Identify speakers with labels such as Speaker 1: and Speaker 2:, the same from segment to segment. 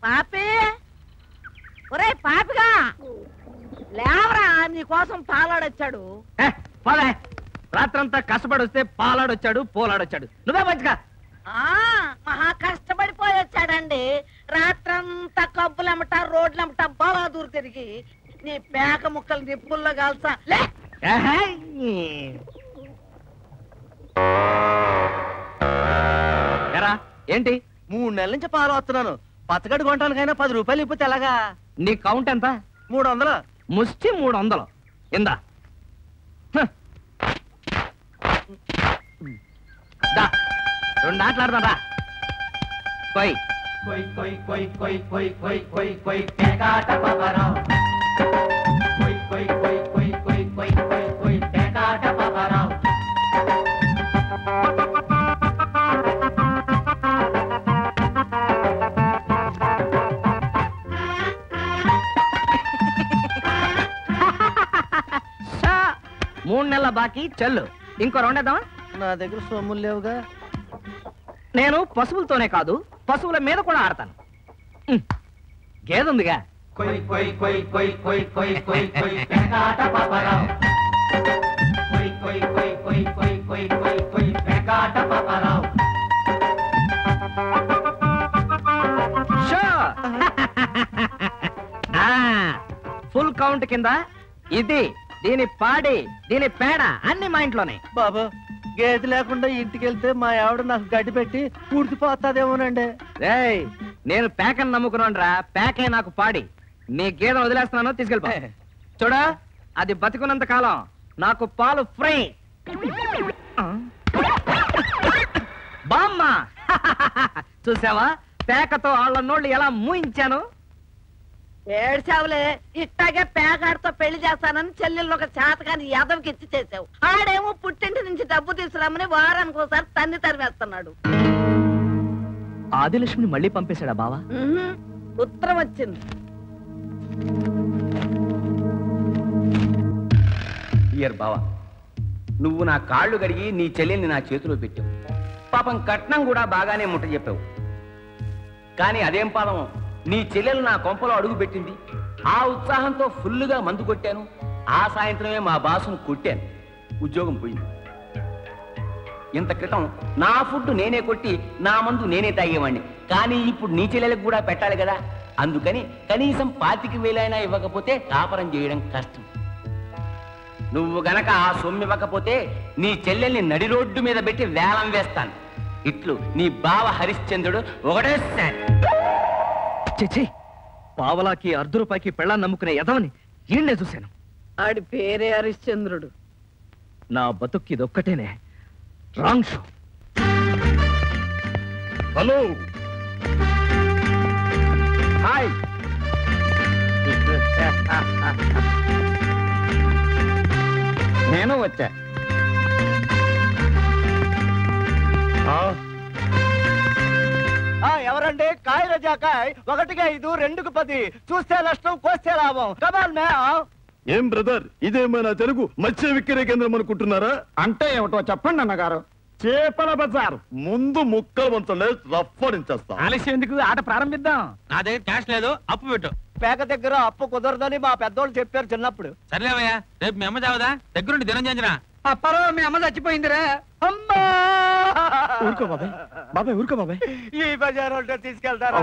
Speaker 1: పాపి ఒరే పాపిగా లేవరా నీకోసం పాలాడొచ్చాడు
Speaker 2: ఏ, పోలే రాత్రంతా కష్టపడి వస్తే పాలాడొచ్చాడు పోలాడొచ్చాడు నువ్వే మంచిగా
Speaker 1: ఆ మహా కష్టపడిపోయి వచ్చాడండి రాత్రంతా కబ్బులమ్మట రోడ్లమ్మట బలాదూరు తిరిగి నీ పేక ముక్కలు నిప్పుల్లో కాల్సా లే
Speaker 2: ఏహే. ఎరా ఏంటి
Speaker 3: మూడు నెలల నుంచి పాలు వస్తున్నాను పచ్చగడ్డి కొనటానికైనా పది రూపాయలు ఇప్పితే ఎలాగా
Speaker 2: నీ కౌంట్ ఎంత
Speaker 3: మూడు వందలు
Speaker 2: ముష్టి మూడు వందలు ఇందా హ. దా రెండు ఆటలాడదాం రా పోయి షా. మూడు నెలల బాకీ చెల్లు ఇంకో రెండేద్దామా
Speaker 3: నా దగ్గర సొమ్ములు లేవుగా
Speaker 2: నేను పశువులతోనే కాదు పశువుల మీద కూడా ఆడతాను ఉమ్. గేదెందిగా షో. ఆ, ఫుల్ కౌంట్ కింద ఇది దీని పాడి దీని పేడ అన్ని మా ఇంట్లోనే
Speaker 3: బాబు గేదె లేకుండా ఇంటికి వెళ్తే మా ఆవిడ నాకు గడ్డి పెట్టి పూడ్చిపోతాదేమోనండి
Speaker 2: రేయ్ నేను పేకని నమ్ముకున్నాను రా పేకే నాకు పాడి నీ గేదెను వదిలేస్తున్నాను తీసుకెళ్ళిపో చూడా అది బతికున్నంత కాలం నాకు పాలు ఫ్రీ బామ్మ చూసావా పేకతో వాళ్ళ నోళ్ళు ఎలా మూయించాను
Speaker 1: ఏడ్చావులే ఇట్టాగే పేకాడితో పెళ్లి చేస్తానని చెల్లెళ్ళు ఒక చేతగాని యాదవ్కి ఇచ్చి చేసావు ఆడేమో పుట్టింటి నుంచి డబ్బు తీసుకురామని వారానికి ఒకసారి తన్ని తరివేస్తున్నాడు
Speaker 2: ఆదిలక్ష్మిని మళ్ళీ పంపేశాడా బావా
Speaker 1: ఉహుం, ఉత్తరం వచ్చింది
Speaker 4: ఇయర్ బావా నువ్వు నా కాళ్ళు కడిగి నీ చెల్లెల్ని నా చేతిలో పెట్టావు పాపం కట్నం కూడా బాగానే ముట్ట చెప్పావు కానీ అదేం పాపం నీ చెల్లెలు నా కొంపలో అడుగు పెట్టింది ఆ ఉత్సాహంతో ఫుల్లుగా మందు కొట్టాను ఆ సాయంత్రమే మా బాసును కొట్టాను ఉద్యోగం పోయింది ఇంత క్రితం నా ఫుడ్ నేనే కొట్టి నా మందు నేనే తాగేవాడిని కానీ ఇప్పుడు నీ చెల్లెలకు కూడా పెట్టాలి కదా అందుకని కనీసం పాతికి వేలైనా ఇవ్వకపోతే కాపరం చేయడం కష్టం నువ్వు గనక ఆ సొమ్ము ఇవ్వకపోతే నీ చెల్లెల్ని నడి రోడ్డు మీద పెట్టి వేలం వేస్తాను ఇట్లు నీ బావ హరిశ్చంద్రుడు ఒకటే సారి
Speaker 2: చిచి పావలాకి అర్ధ రూపాయికి పెళ్ళాన్ని నమ్ముకునే ఎదవని ఈయన్నే చూశాను
Speaker 1: ఆడి పేరే హరిశ్చంద్రుడు
Speaker 2: నా బతుక్కి ఇదొక్కటేనే రాంగ్ షో
Speaker 5: హలో
Speaker 2: హాయ్ నేను వచ్చా
Speaker 3: ఎవరండి కాయ రజాకాయ్ ఒకటికి ఐదు రెండుకు పది చూస్తే నష్టం కోస్తే లాభం కమాల్ మే
Speaker 5: ఏం బ్రదర్ ఇదేమైనా తెలుగు మత్స్య విక్రయ కేంద్రం అనుకుంటున్నారా
Speaker 2: అంటే ఏమిటో చెప్పండి అన్నగారు
Speaker 5: చేపల బజార్ ముందు ముక్కలు వంచలే రఫడించేస్తా
Speaker 2: ఆలస్యం ఎందుకు ఆట ప్రారంభిద్దాం
Speaker 6: నా దగ్గర క్యాష్ లేదు అప్పు పెట్టు
Speaker 3: పేక దగ్గర అప్పు కుదరదని మా పెద్దోళ్ళు చెప్పారు చిన్నప్పుడు
Speaker 6: సర్లేవయ్యా రేపు మీ అమ్మ చావదా దగ్గరుండి దినం చేంజన
Speaker 2: అప్పారో మీ అమ్మ చచ్చిపోయిందిరా
Speaker 3: అమ్మా
Speaker 2: ఊరుకో బాబాయ్ బాబాయ్ ఊరుకో బాబాయ్
Speaker 3: ఈ బజార్ ఉంటే తీసుకెళ్తారా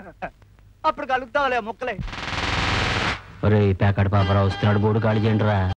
Speaker 3: అప్పుడు కలుగుతావులే ముక్కలే
Speaker 4: ఒరే ప్యాకెట్ పాపరా వస్తున్నాడు బోడు కాడి చేయండిరా